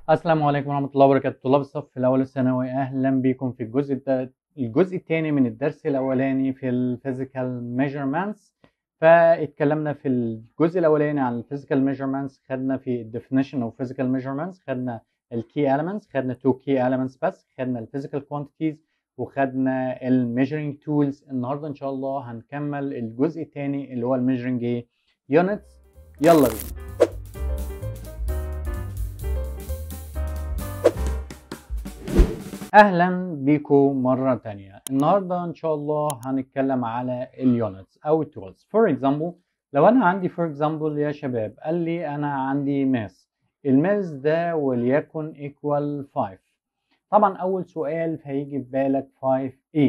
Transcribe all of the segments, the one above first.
السلام عليكم ورحمة الله وبركاته طلاب الصف الأول الثانوي أهلا بكم في الجزء الت- الجزء الثاني من الدرس الأولاني في الفيزيكال ميجرمنتس فاتكلمنا في الجزء الأولاني عن الفيزيكال ميجرمنتس خدنا في الديفينيشن اوف فيزيكال ميجرمنتس خدنا الكي elements خدنا تو كي elements بس خدنا الفيزيكال كوانتيتيز وخدنا الميجرنج تولز النهارده إن شاء الله هنكمل الجزء الثاني اللي هو الميجرنج ايه يونتس يلا بينا اهلا بيكم مره تانية النهارده ان شاء الله هنتكلم على اليونتس او التولز فور اكزامبل لو انا عندي فور اكزامبل يا شباب قال لي انا عندي ماس الماس ده وليكن ايكوال 5 طبعا اول سؤال هيجي في بالك 5a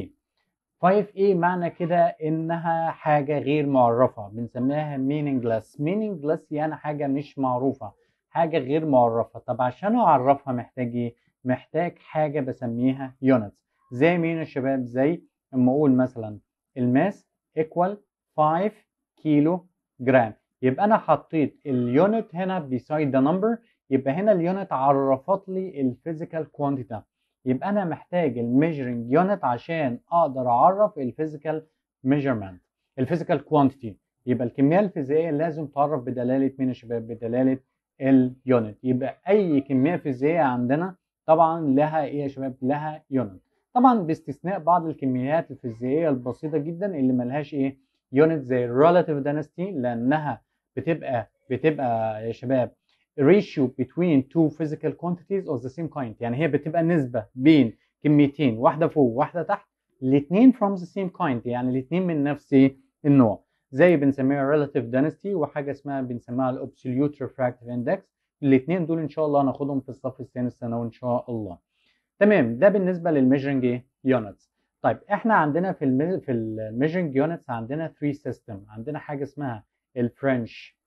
5a معنى كده انها حاجه غير معرفه بنسميها meaningless meaningless يعني حاجه مش معروفه حاجه غير معرفه طب عشان اعرفها محتاج ايه محتاج حاجه بسميها يونتس زي مين يا شباب زي اما اقول مثلا الماس ايكوال 5 كيلو جرام يبقى انا حطيت اليونت هنا beside the number يبقى هنا اليونت عرفت لي الفيزيكال كوانتيتي يبقى انا محتاج الميجرنج يونت عشان اقدر اعرف الفيزيكال ميجرمنت الفيزيكال كوانتيتي يبقى الكميه الفيزيائيه لازم تعرف بدلاله مين يا شباب بدلاله اليونت يبقى اي كميه فيزيائيه عندنا طبعا لها ايه يا شباب لها يونت طبعا باستثناء بعض الكميات الفيزيائيه البسيطه جدا اللي ملهاش ايه يونت زي الريلاتيف دانستي لانها بتبقى بتبقى يا شباب ratio between two physical quantities of the same kind يعني هي بتبقى نسبة بين كميتين واحدة فوق واحدة تحت الاثنين from the same kind يعني الاثنين من نفس النوع زي بنسميها relative density وحاجة اسمها بنسميها ال absolute refractive index الاثنين دول ان شاء الله هناخدهم في الصف الثاني الثانوي ان شاء الله تمام ده بالنسبة للميجرنج ايه units طيب احنا عندنا في المي... في الميجرنج يونتس عندنا 3 سيستم عندنا حاجة اسمها الفرنش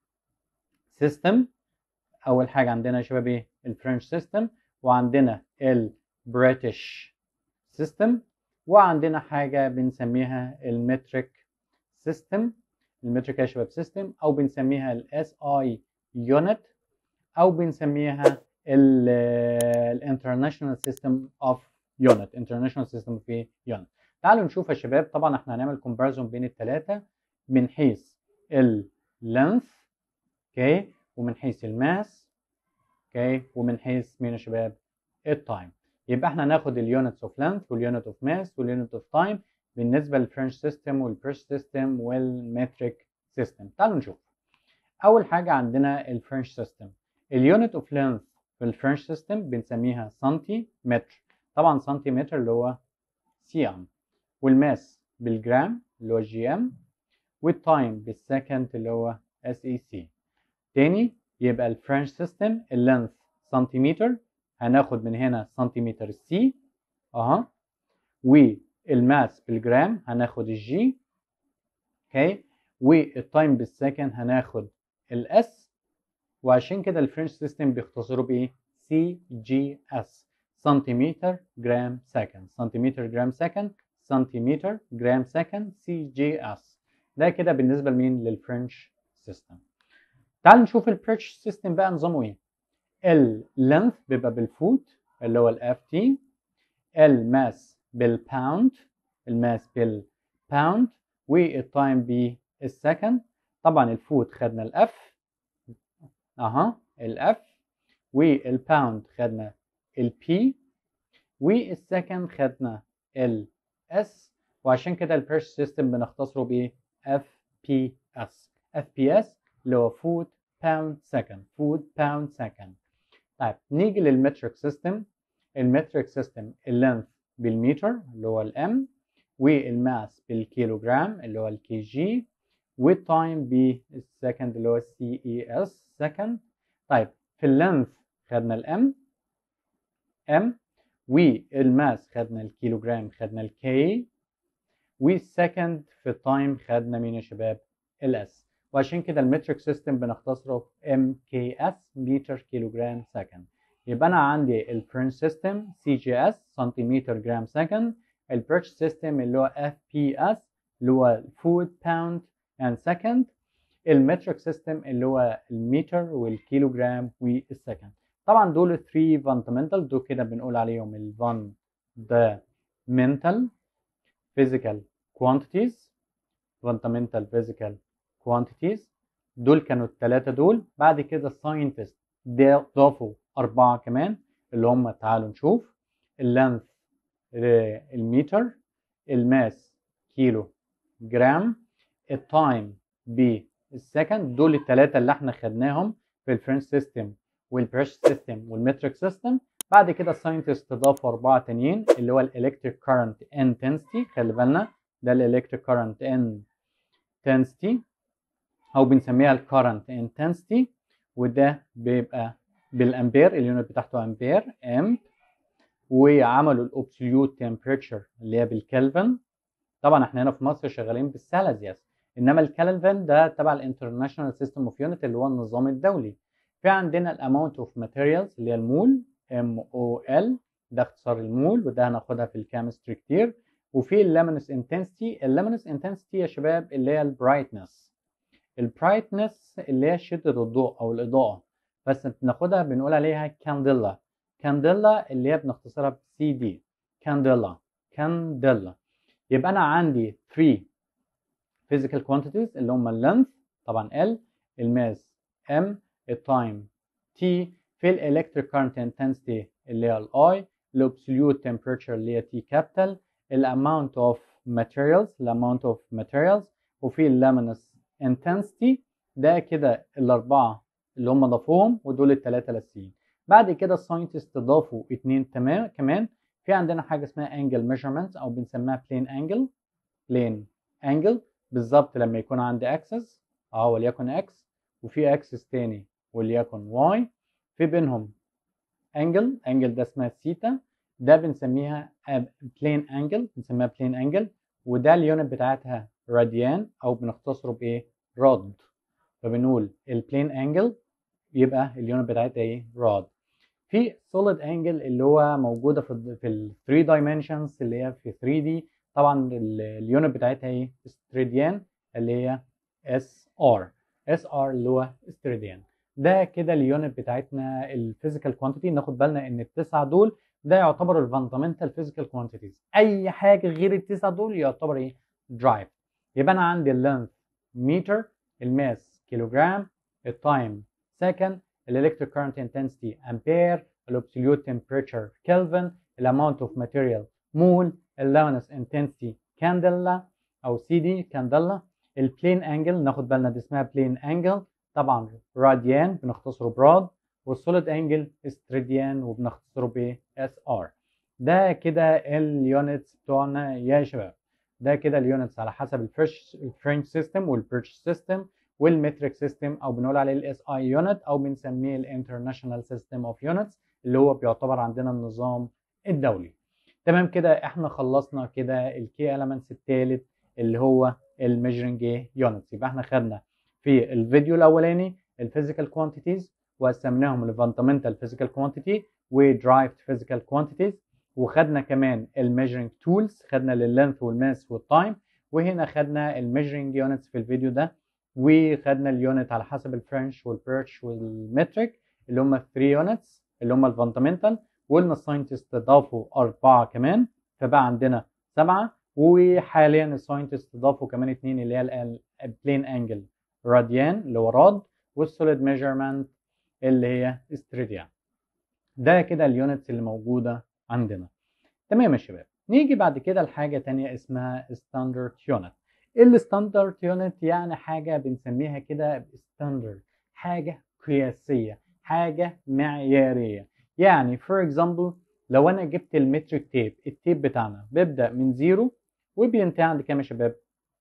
سيستم اول حاجه عندنا يا شباب ايه الفرنش سيستم وعندنا البريتش سيستم وعندنا حاجه بنسميها المتريك سيستم المتريك يا شباب سيستم او بنسميها الاس اي يونت او بنسميها الانترناشونال سيستم اوف يونت انترناشونال سيستم في يونت تعالوا نشوف يا شباب طبعا احنا هنعمل كومباريزون بين الثلاثه من حيث اللينث اوكي ومن حيث الماس اوكي ومن حيث مين يا شباب التايم يبقى احنا ناخد اليونتس اوف لينث واليونت اوف ماس واليونت اوف تايم بالنسبه للفرنش سيستم والبرش سيستم والمتريك سيستم تعالوا نشوف اول حاجه عندنا الفرنش سيستم اليونت اوف لينث في الفرنش سيستم بنسميها سنتيمتر طبعا سنتيمتر اللي هو سي ام والماس بالجرام اللي هو الجي ام والتايم بالسكند اللي هو اس اي سي تاني يبقى الفرنش سيستم اللينث سنتيمتر هناخد من هنا سنتيمتر سي اها والماس بالجرام هناخد الجي اوكي والتايم بالسكند هناخد الاس وعشان كده الفرنش سيستم بيختصروا بايه سي جي اس سنتيمتر جرام سكند سنتيمتر جرام سكند سنتيمتر جرام سكند سي جي اس ده كده بالنسبه لمين للفرنش سيستم تعال نشوف البريتش سيستم بقى نظامه ايه اللينث بيبقى بالفوت اللي هو الاف تي الماس بالباوند الماس بالباوند والتايم بالسكند طبعا الفوت خدنا الاف اها الاف والباوند خدنا البي والسكند خدنا الاس وعشان كده البريتش سيستم بنختصره بايه اف بي اس اف بي اس اللي هو فوت باوند سكند فوت باوند سكند طيب نيجي للمتريك سيستم المتريك سيستم اللينث بالمتر اللي هو الام والماس بالكيلوغرام اللي هو الكي جي والتايم بالسكند اللي هو السي اي اس سكند طيب في اللينث خدنا الام ام والماس خدنا الكيلوغرام خدنا الكي والسكند في التايم خدنا مين يا شباب الاس وعشان كده المتريك سيستم بنختصره ام كي اس متر كيلوغرام سكند يبقى انا عندي الفرنش سيستم سي جي اس سنتيمتر جرام سكند البريتش سيستم اللي هو اف بي اس اللي هو فود باوند اند سكند المتريك سيستم اللي هو المتر والكيلوغرام والسكند طبعا دول 3 فاندمنتال دول كده بنقول عليهم ال fundamental physical quantities fundamental physical quantities دول كانوا الثلاثة دول بعد كده الساينتست ضافوا أربعة كمان اللي هم تعالوا نشوف اللينث المتر الماس كيلو جرام التايم بالسكند دول الثلاثة اللي احنا خدناهم في الفرنش سيستم والبريش سيستم والمتريك سيستم بعد كده الساينتست ضافوا أربعة تانيين اللي هو الإلكتريك كارنت انتنسيتي خلي بالنا ده الإلكتريك كارنت انتنسيتي أو بنسميها الكارنت انتنسيتي وده بيبقى بالأمبير اليونت بتاعته أمبير أمب وعملوا الأبسوليوت تمبريتشر اللي هي بالكلفن طبعا احنا هنا في مصر شغالين بالسلسيوس انما الكلفن ده تبع الانترناشونال سيستم اوف يونت اللي هو النظام الدولي في عندنا الاماونت اوف ماتيريالز اللي هي المول ام او ال ده اختصار المول وده هناخدها في الكيمستري كتير وفي اللامينس انتنسيتي اللامينس انتنسيتي يا شباب اللي هي البرايتنس البرايتنس اللي هي شده الضوء او الاضاءه بس بناخدها بنقول عليها كانديلا كانديلا اللي هي بنختصرها بسي دي كانديلا كانديلا يبقى انا عندي 3 physical quantities اللي هم اللينث طبعا L الماس M التايم T في الالكتريك كارنت intensity اللي هي الاي الابسوليوت temperature اللي هي T capital الاماونت اوف materials الاماونت اوف materials وفي اللامينس intensity ده كده الاربعه اللي هم ضافوهم ودول الثلاثه الاساسيين بعد كده الساينتست ضافوا اتنين تمام كمان في عندنا حاجه اسمها انجل ميجرمنت او بنسميها بلين انجل بلين انجل بالظبط لما يكون عندي اكسس اه وليكن اكس وفي اكسس تاني وليكن واي في بينهم انجل انجل ده اسمها سيتا ده بنسميها بلين انجل بنسميها بلين انجل وده اليونت بتاعتها راديان او بنختصره بايه راد فبنقول البلين انجل يبقى اليونت بتاعتها ايه راد في solid angle اللي هو موجوده في في ال 3 dimensions اللي هي في 3 دي طبعا اليونت بتاعتها ايه استريديان اللي هي اس ار اس ار اللي هو استريديان ده كده اليونت بتاعتنا الفيزيكال كوانتيتي ناخد بالنا ان التسعه دول ده يعتبر الفاندامنتال فيزيكال كوانتيتيز اي حاجه غير التسعه دول يعتبر ايه درايف يبقى انا عندي اللينث متر الماس كيلوجرام التايم سكند الالكتريك كارنت انتنسيتي امبير الابسوليوت تمبريتشر كلفن الاماونت اوف ماتيريال مول اللونس انتنسيتي كانديلا او سي دي كانديلا البلين انجل ناخد بالنا دي اسمها بلين انجل طبعا راديان بنختصره براد والسوليد انجل استريديان وبنختصره ب اس ار ده كده اليونتس بتوعنا يا شباب ده كده اليونتس على حسب الفرنش الفرنش سيستم والبريتش سيستم والمتريك سيستم او بنقول عليه الاس اي يونت او بنسميه الانترناشونال سيستم اوف يونتس اللي هو بيعتبر عندنا النظام الدولي تمام كده احنا خلصنا كده الكي elements الثالث اللي هو الميجرنج يونتس يبقى احنا خدنا في الفيديو الاولاني الفيزيكال كوانتيتيز وقسمناهم لفاندامنتال فيزيكال كوانتيتي ودرايفد فيزيكال كوانتيتيز وخدنا كمان الميجرنج تولز خدنا لللينث والماس والتايم وهنا خدنا الميجرنج يونتس في الفيديو ده وخدنا اليونت على حسب الفرنش والبيرش والمتريك اللي هم 3 يونتس اللي هم الفاندامنتال وقلنا الساينتست ضافوا أربعة كمان فبقى عندنا سبعة وحاليا الساينتست ضافوا كمان اتنين اللي هي البلين انجل راديان اللي هو راد والسوليد ميجرمنت اللي هي استريديان ده كده اليونتس اللي موجودة عندنا تمام يا شباب نيجي بعد كده لحاجة تانية اسمها ستاندرد يونت الستاندرد يونت يعني حاجة بنسميها كده ستاندرد حاجة قياسية حاجة معيارية يعني فور اكزامبل لو انا جبت المتريك تيب التيب بتاعنا بيبدا من زيرو وبينتهي عند كام يا شباب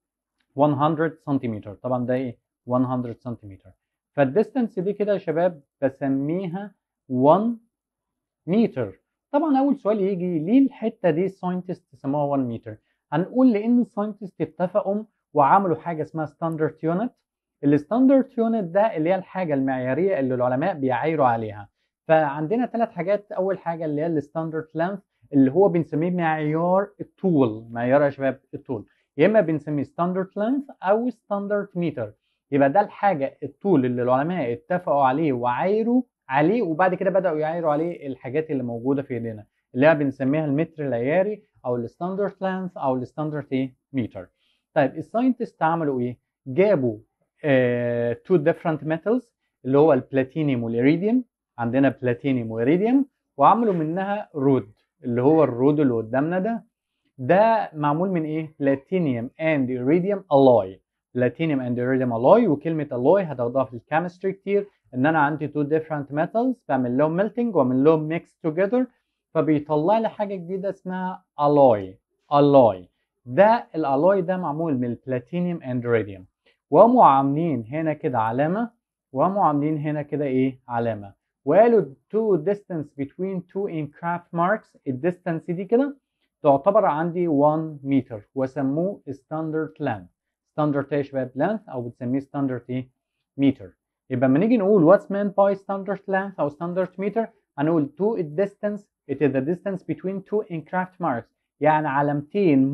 100 سنتيمتر طبعا ده ايه 100 سنتيمتر فالديستانس دي كده يا شباب بسميها 1 متر طبعا اول سؤال يجي ليه الحته دي الساينتست سموها 1 متر هنقول لان الساينتست اتفقوا وعملوا حاجه اسمها ستاندرد يونت الستاندرد يونت ده اللي هي الحاجه المعياريه اللي العلماء بيعايروا عليها فعندنا ثلاث حاجات اول حاجه اللي هي الستاندرد لينث اللي هو بنسميه معيار الطول معيار يا شباب الطول يا اما بنسميه ستاندرد لينث او ستاندرد متر يبقى ده الحاجه الطول اللي العلماء اتفقوا عليه وعايروا عليه وبعد كده بداوا يعايروا عليه الحاجات اللي موجوده في ايدينا اللي هي بنسميها المتر العياري او الستاندرد لانث او الستاندرد ايه متر طيب الساينتست عملوا ايه جابوا تو ديفرنت ميتالز اللي هو البلاتينيوم والإيريديوم عندنا بلاتينيوم وإيريديوم وعملوا منها رود اللي هو الرود اللي قدامنا ده ده معمول من ايه بلاتينيوم اند إيريديوم alloy بلاتينيوم اند إيريديوم alloy وكلمه alloy هتاخدوها في الكيمستري كتير ان انا عندي تو ديفرنت ميتالز بعمل لهم ميلتنج واعمل لهم ميكس توجذر فبيطلع لي حاجه جديده اسمها alloy alloy ده الالوي ده معمول من البلاتينيوم اند إيريديوم وقاموا عاملين هنا كده علامه وقاموا عاملين هنا كده ايه علامه وقالوا two distance between two in craft marks الديستانس دي كده تعتبر عندي 1 متر وسموه standard length standard ايه يا شباب length او بتسميه standard ايه متر يبقى لما نيجي نقول what's meant by standard length او standard meter هنقول two distance it is the distance between two in craft marks يعني علامتين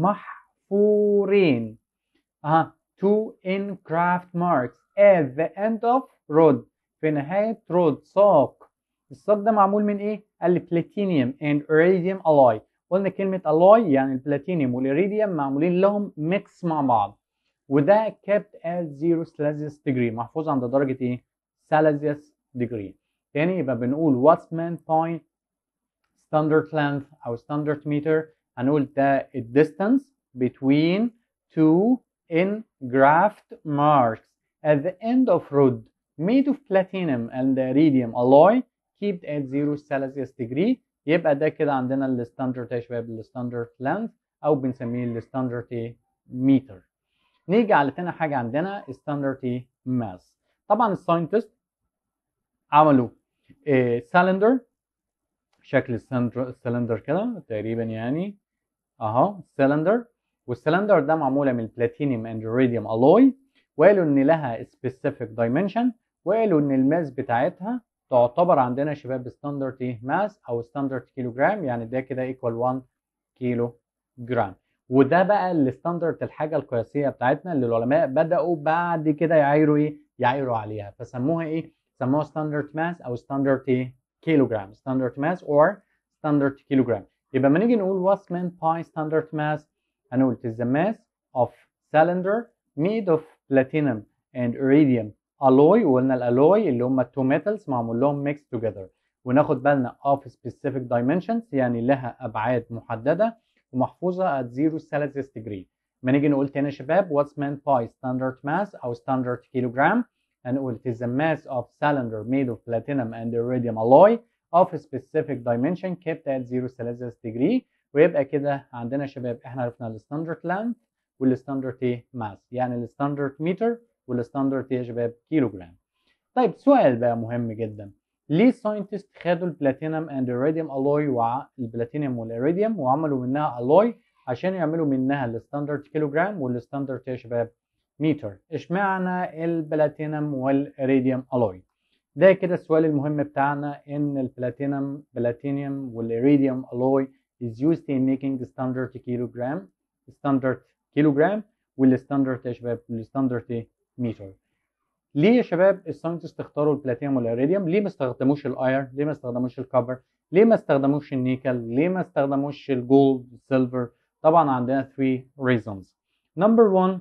محفورين اها two in craft marks at the end of road في نهاية رود ساق الساق ده معمول من ايه؟ قال لي بلاتينيوم and iridium alloy قلنا كلمة alloy يعني البلاتينيوم والإيريديوم معمولين لهم ميكس مع بعض وده kept at 0 Celsius degree محفوظ عند درجة ايه؟ Celsius degree تاني يبقى بنقول what's meant by standard length أو standard meter هنقول ده distance between two in graft marks at the end of road made of platinum and iridium alloy kept at 0 Celsius degree يبقى ده كده عندنا الستاندرد يا شباب الستاندرد لينث او بنسميه الستاندرد متر نيجي على تاني حاجه عندنا ستاندرد ماس طبعا الساينتست عملوا سلندر شكل السلندر كده تقريبا يعني اهو سلندر والسلندر ده معموله من البلاتينيوم اند iridium alloy وقالوا ان لها specific dimension وقالوا ان الماس بتاعتها تعتبر عندنا يا شباب ستاندرد ايه ماس او ستاندرد كيلو جرام يعني ده كده ايكوال 1 كيلو جرام وده بقى الستاندرد الحاجه القياسيه بتاعتنا اللي العلماء بداوا بعد كده يعايروا ايه يعايروا عليها فسموها ايه سموها ستاندرد ماس او ستاندرد ايه كيلو جرام ستاندرد ماس اور ستاندرد كيلو جرام يبقى لما نيجي نقول what's meant by standard mass هنقول it is the mass of cylinder made of platinum and iridium alloy وقلنا الالوي اللي هم التو ميتالز معمول لهم mixed together وناخد بالنا of specific dimensions يعني لها ابعاد محدده ومحفوظه at 0 Celsius degree ما نيجي نقول تاني يا شباب what's meant by standard mass او standard kilogram هنقول it is the mass of cylinder made of platinum and iridium alloy of a specific dimension kept at 0 Celsius degree ويبقى كده عندنا يا شباب احنا عرفنا الستاندرد length والستاندرد ايه ماس يعني الستاندرد متر والستاندرد ايه يا شباب كيلو جرام طيب سؤال بقى مهم جدا ليه الساينتست خدوا البلاتينم اند iridium alloy والبلاتينيوم والإيريديوم وعملوا منها alloy عشان يعملوا منها الستاندرد كيلو جرام والستاندرد يا شباب متر اشمعنى البلاتينم والإيريديوم alloy ده كده السؤال المهم بتاعنا ان البلاتينم بلاتينيوم والإيريديوم alloy is used in making the standard kilogram standard kilogram والستاندرد يا شباب والستاندرد متر ليه يا شباب الساينتست اختاروا البلاتينيوم والإيريديوم ليه ما استخدموش الاير ليه ما استخدموش الكوبر ليه ما استخدموش النيكل ليه ما استخدموش الجولد السيلفر طبعا عندنا 3 reasons number one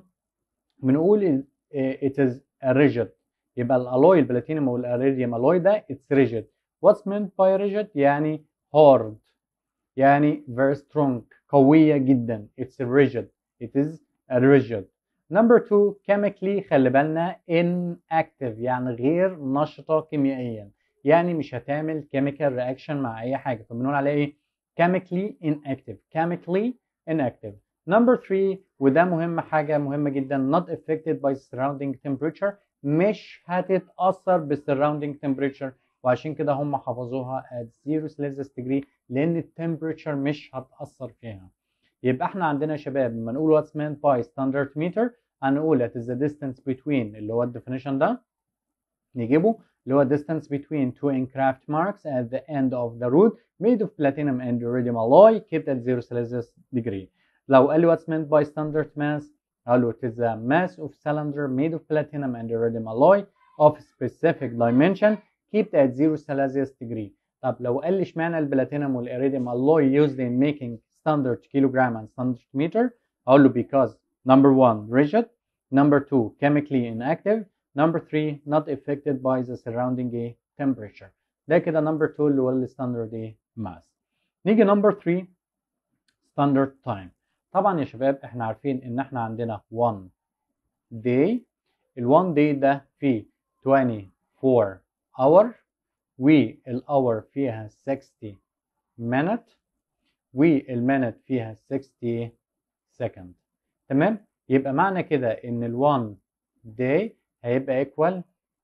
بنقول it is rigid يبقى الالوي البلاتينيوم والإيريديوم الوي ده it's rigid what's meant by rigid يعني hard يعني very strong قوية جدا it's rigid it is rigid number two chemically خلي بالنا inactive يعني غير نشطة كيميائيا يعني مش هتعمل chemical reaction مع أي حاجة فبنقول عليها إيه chemically inactive chemically inactive number three وده مهم حاجة مهمة جدا not affected by surrounding temperature مش هتتأثر بال surrounding temperature وعشان كده هم حفظوها at 0 Celsius degree لأن التمبريتشر مش هتأثر فيها يبقى احنا عندنا يا شباب لما نقول what's meant by standard meter هنقول it is the distance between اللي هو الديفينيشن ده نجيبه اللي هو distance between two encraft marks at the end of the road made of platinum and iridium alloy kept at 0 Celsius degree لو قال لي what's meant by standard mass قال له it is a mass of cylinder made of platinum and iridium alloy of specific dimension kept at 0 Celsius degree طب لو قال لي اشمعنى البلاتينم والإيريديوم alloy used in making standard kilogram and standard meter أقول له because number one rigid number two chemically inactive number three not affected by the surrounding temperature ده كده number two اللي هو الستاندرد ايه mass نيجي number three standard time طبعا يا شباب احنا عارفين ان احنا عندنا 1 day ال 1 day ده فيه 24 hour والhour فيها 60 minute والminute فيها 60 second تمام يبقى معنى كده ان ال 1 day هيبقى equal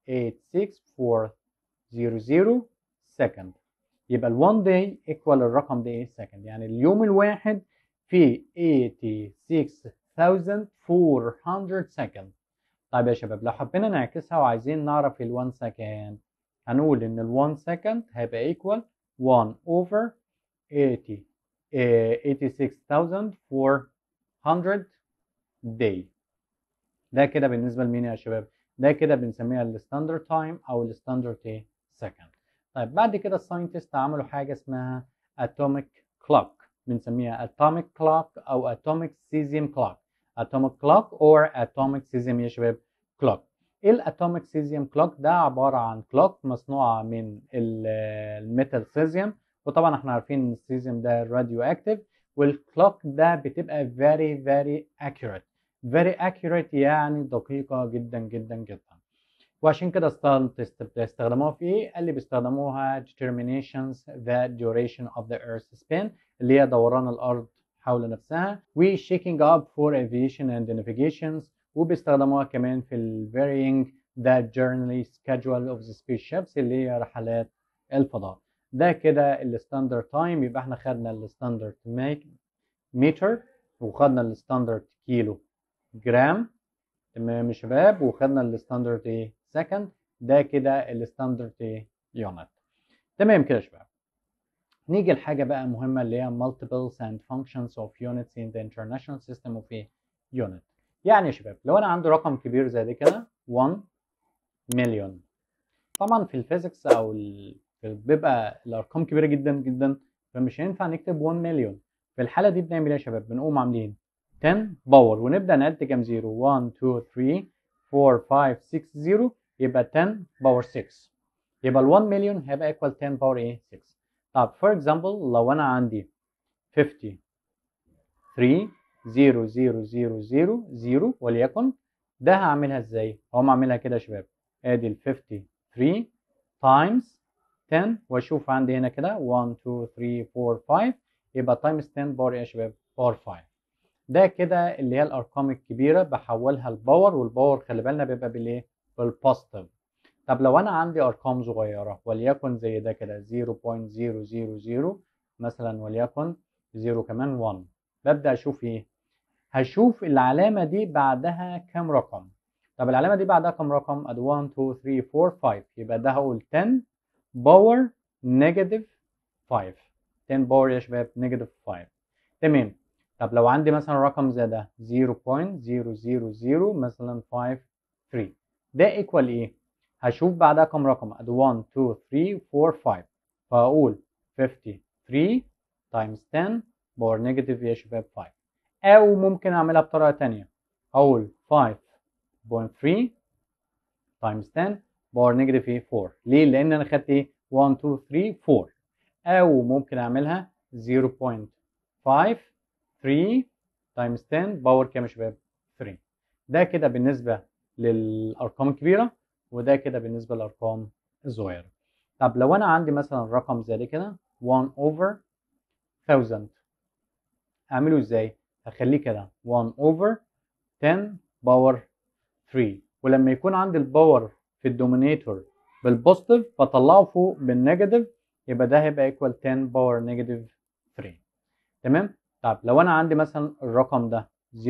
86400 second يبقى ال 1 day equal الرقم ده ايه second يعني اليوم الواحد فيه 86400 second طيب يا شباب لو حبينا نعكسها وعايزين نعرف ال 1 second هنقول ان ال 1 second هيبقى equal 1 over 80 86400 day ده كده بالنسبة لمين يا شباب؟ ده كده بنسميها الستاندرد تايم او الستاندرد ايه سكند طيب بعد كده الساينتست عملوا حاجة اسمها atomic clock بنسميها atomic clock او atomic cesium clock atomic clock or atomic cesium يا شباب clock ايه الاتوميك سيزيوم كلوك ده عباره عن كلوك مصنوعه من الميتال سيزيوم وطبعا احنا عارفين ان السيزيوم ده راديو اكتيف والكلوك ده بتبقى very very accurate very accurate يعني دقيقه جدا جدا جدا وعشان كده استخدموها في ايه؟ قال لي بيستخدموها determinations the duration of the earth spin اللي هي دوران الارض حول نفسها و shaking up for aviation and navigations وبيستخدموها كمان في ال varying the journey schedule of the spaceships اللي هي رحلات الفضاء ده كده الستاندرد تايم يبقى احنا خدنا الستاندرد متر وخدنا الستاندرد كيلو جرام تمام يا شباب وخدنا الستاندرد ايه سكند ده كده الستاندرد ايه يونت تمام كده يا شباب نيجي لحاجه بقى مهمه اللي هي multiples and functions of units in the international system of a unit يعني يا شباب لو انا عندي رقم كبير زي ده كده 1 مليون طبعا في الفيزيكس او ال... بيبقى الارقام كبيره جدا جدا فمش هينفع نكتب 1 مليون في الحاله دي بنعمل ايه يا شباب بنقوم عاملين 10 باور ونبدا نعد كام زيرو 1 2 3 4 5 6 0 يبقى 10 باور 6 يبقى ال 1 مليون هيبقى ايكوال 10 باور ايه 6 طب فور اكزامبل لو انا عندي 53 0 0 0 0 0 وليكن ده هعملها ازاي؟ هقوم اعملها كده يا شباب ادي ال 53 تايمز 10 واشوف عندي هنا كده 1 2 3 4 5 يبقى تايمز 10 باور ايه يا شباب؟ باور 5 ده كده اللي هي الارقام الكبيره بحولها لباور والباور خلي بالنا بيبقى بالايه؟ بالبوزيتيف طب لو انا عندي ارقام صغيره وليكن زي ده كده 0.000 مثلا وليكن 0 كمان 1 ببدا اشوف ايه هشوف العلامه دي بعدها كام رقم طب العلامه دي بعدها كام رقم ادي 1 2 3 4 5 يبقى ده هقول 10 باور نيجاتيف 5 10 باور يا شباب نيجاتيف 5 تمام طب لو عندي مثلا رقم زي ده 0.000 مثلا 5 3 ده ايكوال ايه هشوف بعدها كام رقم ادي 1 2 3 4 5 فهقول 53 تايمز 10 باور نيجاتيف يا شباب 5 او ممكن اعملها بطريقه تانية اقول 5.3 تايمز 10 باور نيجاتيف ايه 4 ليه لان انا خدت ايه 1 2 3 4 او ممكن اعملها 0.53 تايمز 10 باور كام يا شباب 3 ده كده بالنسبه للارقام الكبيره وده كده بالنسبه للارقام الصغيره طب لو انا عندي مثلا رقم زي ده كده 1 over 1000 اعمله ازاي هخليه كده 1 over 10 باور 3 ولما يكون عندي الباور في الدومينيتور بالبوزيتيف بطلعه فوق بالنيجاتيف يبقى ده هيبقى ايكوال 10 باور نيجاتيف 3 تمام طب لو انا عندي مثلا الرقم ده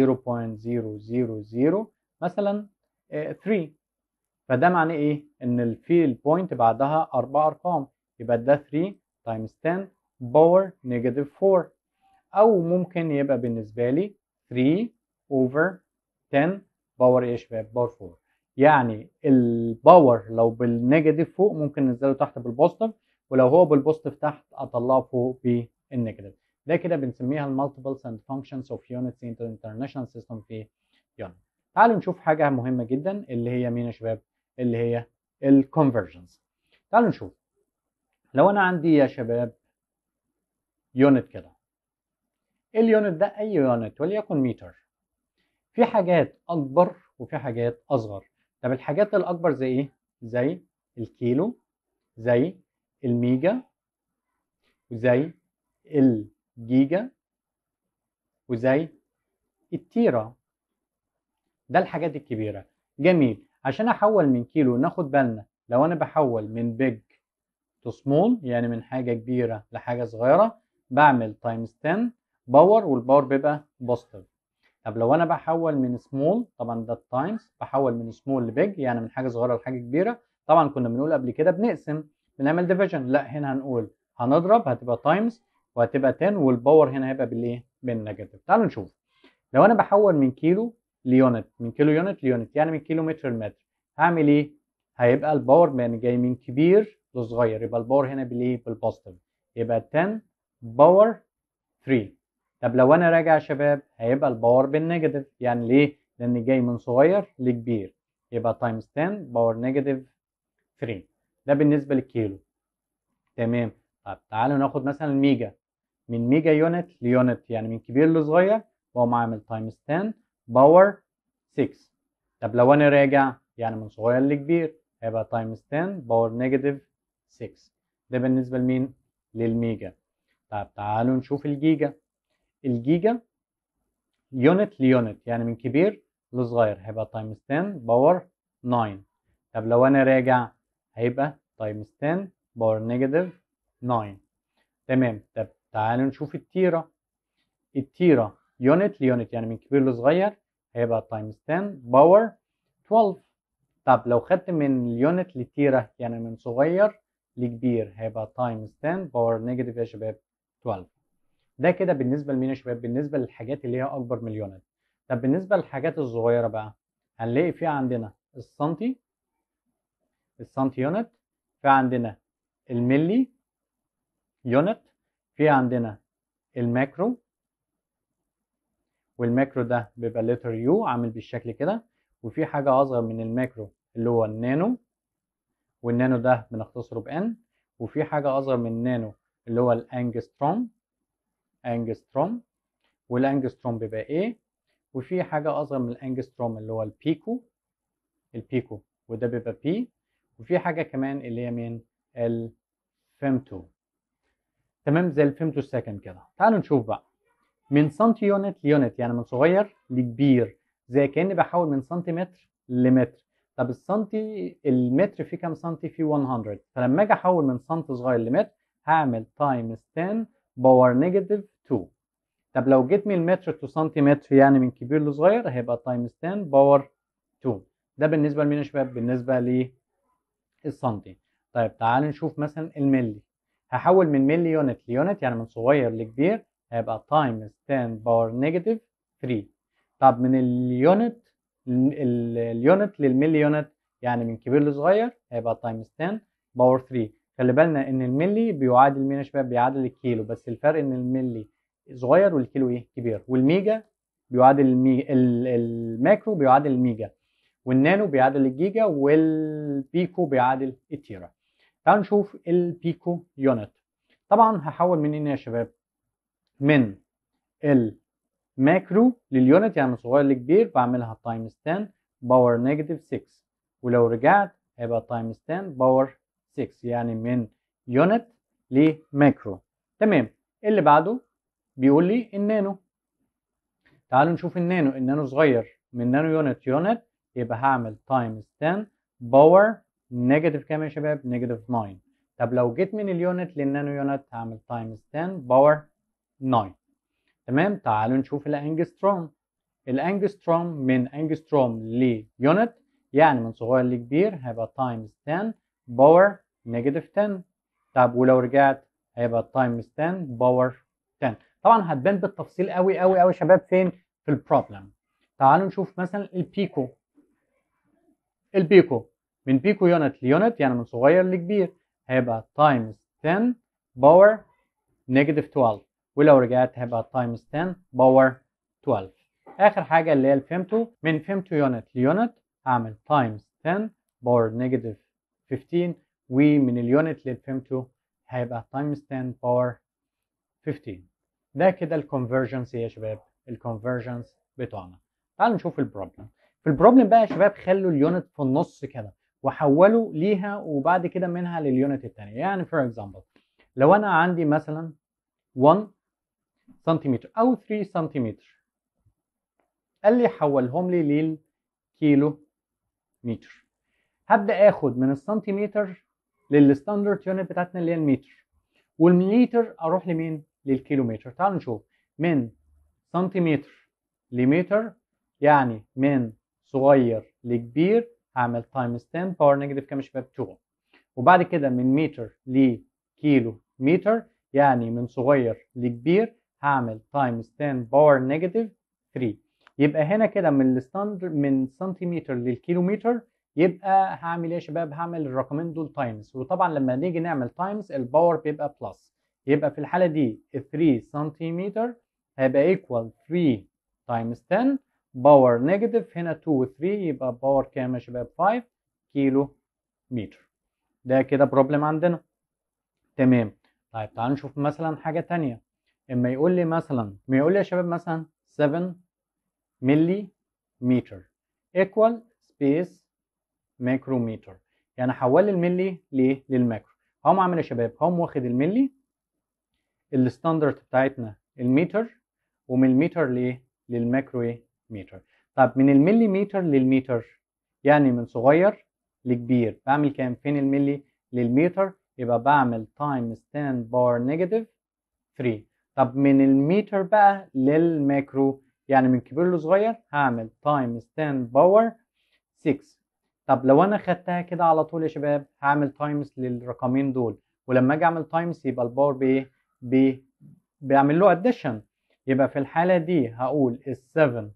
0.000 مثلا 3 فده معناه ايه ان في البوينت بعدها اربع ارقام يبقى ده 3 تايمز 10 باور نيجاتيف 4 او ممكن يبقى بالنسبه لي 3 over 10 باور ايه يا شباب باور 4 يعني الباور لو بالنيجاتيف فوق ممكن ننزله تحت بالبوزيتيف ولو هو بالبوزيتيف تحت اطلعه فوق بالنيجاتيف ده كده بنسميها المالتيبلز اند فانكشنز اوف يونتس ان انترناشونال سيستم في يونت تعالوا نشوف حاجه مهمه جدا اللي هي مين يا شباب اللي هي الكونفرجنز تعالوا نشوف لو انا عندي يا شباب يونت كده اليونت ده اي يونت وليكن متر في حاجات اكبر وفي حاجات اصغر طب الحاجات الاكبر زي ايه زي الكيلو زي الميجا وزي الجيجا وزي التيرا ده الحاجات الكبيرة جميل عشان احول من كيلو ناخد بالنا لو انا بحول من بيج تو سمول يعني من حاجة كبيرة لحاجة صغيرة بعمل تايمز 10 باور والباور بيبقى بوزيتيف طب لو انا بحول من سمول طبعا ده التايمز بحول من سمول لبيج يعني من حاجه صغيره لحاجه كبيره طبعا كنا بنقول قبل كده بنقسم بنعمل ديفيجن لا هنا هنقول هنضرب هتبقى تايمز وهتبقى 10 والباور هنا هيبقى بالايه بالنيجاتيف تعالوا نشوف لو انا بحول من كيلو ليونت من كيلو يونت ليونت يعني من كيلو متر لمتر هعمل ايه هيبقى الباور يعني جاي من كبير لصغير يبقى الباور هنا بالايه بالبوزيتيف يبقى 10 باور 3 طب لو انا راجع يا شباب هيبقى الباور بالنيجاتيف يعني ليه لان جاي من صغير لكبير يبقى تايمز 10 باور نيجاتيف 3 ده بالنسبه للكيلو تمام طب تعالوا ناخد مثلا الميجا من ميجا يونت ليونت يعني من كبير لصغير واقوم عامل تايمز 10 باور 6 طب لو انا راجع يعني من صغير لكبير هيبقى تايمز 10 باور نيجاتيف 6 ده بالنسبه لمين للميجا طب تعالوا نشوف الجيجا الجيجا يونت ليونت يعني من كبير لصغير هيبقى تايمز 10 باور 9 طب لو انا راجع هيبقى تايمز 10 باور نيجاتيف 9 تمام طب تعالوا نشوف التيرا التيرا يونت ليونت يعني من كبير لصغير هيبقى تايمز 10 باور 12 طب لو خدت من اليونت للتيرا يعني من صغير لكبير هيبقى تايمز 10 باور نيجاتيف يا شباب 12 ده كده بالنسبه لمين يا شباب بالنسبه للحاجات اللي هي اكبر من اليونت طب بالنسبه للحاجات الصغيره بقى هنلاقي في عندنا السنتي السنتي يونت في عندنا الملي يونت في عندنا الماكرو والماكرو ده بيبقى لتر يو عامل بالشكل كده وفي حاجه اصغر من الماكرو اللي هو النانو والنانو ده بنختصره بان وفي حاجه اصغر من النانو اللي هو الانجستروم انجستروم والانجستروم بيبقى ايه وفي حاجة أصغر من الانجستروم اللي هو البيكو البيكو وده بيبقى بي وفي حاجة كمان اللي هي من الفيمتو تمام زي الفيمتو سكند كده تعالوا نشوف بقى من سنتي يونت ليونت يعني من صغير لكبير زي كأني بحول من سنتيمتر لمتر طب السنتي المتر فيه كام سنتي فيه 100 فلما اجي احول من سنتي صغير لمتر هعمل تايمز 10 باور نيجاتيف 2 طب لو جيت من المتر تو سنتيمتر يعني من كبير لصغير هيبقى تايمز 10 باور 2 ده بالنسبه لمين يا شباب بالنسبه للسنتي طيب تعالوا نشوف مثلا الملي هحول من ملي يونت ليونت يعني من صغير لكبير هيبقى تايمز 10 باور نيجاتيف 3 طب من اليونت اليونت للملي يونت يعني من كبير لصغير هيبقى تايمز 10 باور 3 خلي بالنا ان الملي بيعادل مين يا شباب بيعادل الكيلو بس الفرق ان الملي صغير والكيلو ايه كبير والميجا بيعادل الميجا الماكرو بيعادل الميجا والنانو بيعادل الجيجا والبيكو بيعادل التيرا تعالوا نشوف البيكو يونت طبعا هحول منين يا شباب من الماكرو لليونت يعني من صغير لكبير بعملها تايمز 10 باور نيجاتيف 6 ولو رجعت هيبقى تايمز 10 باور 6 يعني من يونت لماكرو تمام اللي بعده بيقول لي النانو تعالوا نشوف النانو النانو صغير من نانو يونت يونت يبقى هعمل تايمز 10 باور نيجاتيف كام يا شباب نيجاتيف 9 طب لو جيت من اليونت للنانو يونت هعمل تايمز 10 باور 9 تمام تعالوا نشوف الانجستروم الانجستروم من انجستروم ليونت يعني من صغير لكبير هيبقى تايمز 10 باور نيجاتيف 10 طب ولو رجعت هيبقى تايمز 10 باور 10 طبعا هتبان بالتفصيل قوي قوي قوي شباب فين في البروبلم تعالوا نشوف مثلا البيكو البيكو من بيكو يونت ليونت يعني من صغير لكبير هيبقى تايمز 10 باور نيجاتيف 12 ولو رجعت هيبقى تايمز 10 باور 12 اخر حاجه اللي هي الفيمتو من فيمتو يونت ليونت هعمل تايمز 10 باور نيجاتيف 15 ومن اليونت للفيمتو هيبقى تايمز 10 باور 15 ده كده الكونفرجنس يا شباب الكونفرجنس بتوعنا تعالوا نشوف البروبلم في البروبلم بقى يا شباب خلوا اليونت في النص كده وحولوا ليها وبعد كده منها لليونت الثانيه يعني فور اكزامبل لو انا عندي مثلا 1 سنتيمتر او 3 سنتيمتر قال لي حولهم لي للكيلو متر هبدا اخد من السنتيمتر للستاندرد يونت بتاعتنا اللي هي المتر والمتر اروح لمين للكيلومتر تعالوا نشوف من سنتيمتر لمتر يعني من صغير لكبير هعمل تايمز 10 باور نيجاتيف كام يا شباب 2 وبعد كده من متر لكيلو متر يعني من صغير لكبير هعمل تايمز 10 باور نيجاتيف 3 يبقى هنا كده من الستاندرد من سنتيمتر للكيلومتر يبقى هعمل ايه يا شباب هعمل الرقمين دول تايمز وطبعا لما نيجي نعمل تايمز الباور بيبقى بلس يبقى في الحاله دي 3 سنتيمتر هيبقى ايكوال 3 تايمز 10 باور نيجاتيف هنا 2 و 3 يبقى باور كام يا شباب 5 كيلو متر ده كده بروبلم عندنا تمام طيب تعالوا نشوف مثلا حاجه تانية اما يقول لي مثلا ما يقول لي يا شباب مثلا 7 ملي متر ايكوال سبيس مايكرومتر يعني حول الملي ليه للماكرو هقوم عامل يا شباب هقوم واخد الملي الستاندرد بتاعتنا المتر ومن المتر ليه للماكرو ايه متر طب من المليمتر للمتر يعني من صغير لكبير بعمل كام فين الملي للمتر يبقى بعمل تايمز 10 باور نيجاتيف 3 طب من المتر بقى للماكرو يعني من كبير لصغير هعمل تايمز 10 باور 6 طب لو انا خدتها كده على طول يا شباب هعمل تايمز للرقمين دول ولما اجي اعمل تايمز يبقى الباور بايه بي بيعمل له اديشن يبقى في الحاله دي هقول ال 7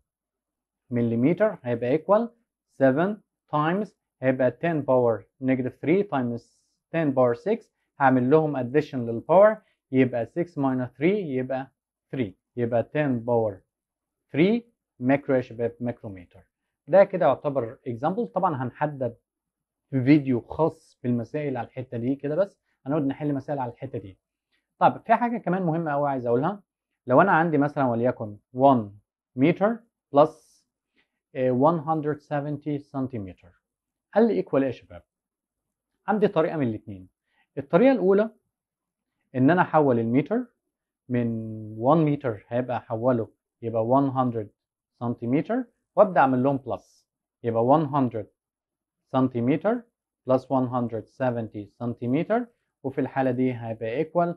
ملم هيبقى ايكوال 7 تايمز هيبقى 10 باور نيجاتيف 3 تايمز 10 باور 6 هعمل لهم اديشن للباور يبقى 6 ماينس 3 يبقى 3 يبقى 10 باور 3 ماكرو يا شباب ماكرومتر ده كده يعتبر اكزامبل طبعا هنحدد فيديو خاص بالمسائل على الحته دي كده بس هنقعد نحل مسائل على الحته دي طب في حاجه كمان مهمه قوي عايز اقولها لو انا عندي مثلا وليكن 1 متر بلس 170 سنتيمتر قال لي ايكوال ايه يا شباب عندي طريقه من الاثنين الطريقه الاولى ان انا احول المتر من 1 متر هيبقى احوله يبقى 100 سنتيمتر وابدا اعمل لهم بلس يبقى 100 سنتيمتر بلس 170 سنتيمتر وفي الحاله دي هيبقى ايكوال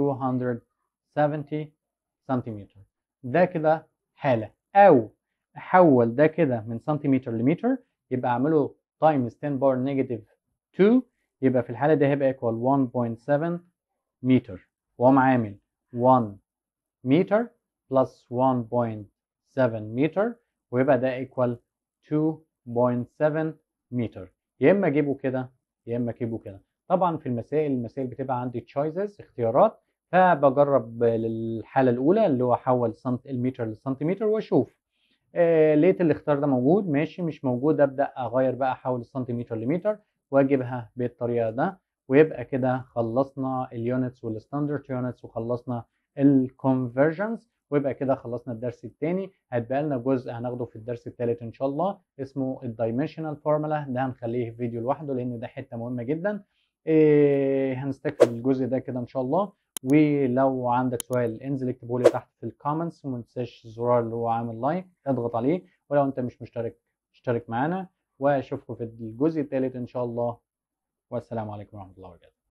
270 سنتيمتر ده كده حاله او احول ده كده من سنتيمتر لمتر يبقى اعمله تايمز 10 باور نيجاتيف 2 يبقى في الحاله دي هيبقى ايكوال 1.7 متر واقوم عامل 1 متر بلس 1.7 متر ويبقى ده ايكوال 2.7 متر يا اما اجيبه كده يا اما اجيبه كده طبعا في المسائل المسائل بتبقى عندي تشويسز اختيارات فبجرب للحاله الاولى اللي هو احول سنت المتر للسنتيمتر واشوف آه لقيت الاختيار ده موجود ماشي مش موجود ابدا اغير بقى احول السنتيمتر لمتر واجيبها بالطريقه ده ويبقى كده خلصنا اليونتس والستاندرد يونتس وخلصنا الكونفرجنس ويبقى كده خلصنا الدرس الثاني هيتبقى لنا جزء هناخده في الدرس الثالث ان شاء الله اسمه الدايمنشنال فورمولا ده هنخليه في فيديو لوحده لان ده حته مهمه جدا إيه هنستكمل الجزء ده كده ان شاء الله ولو عندك سؤال انزل اكتبه لي تحت في الكومنتس وما تنساش الزرار اللي هو عامل لايك اضغط عليه ولو انت مش مشترك اشترك معانا واشوفكم في الجزء الثالث ان شاء الله والسلام عليكم ورحمه الله وبركاته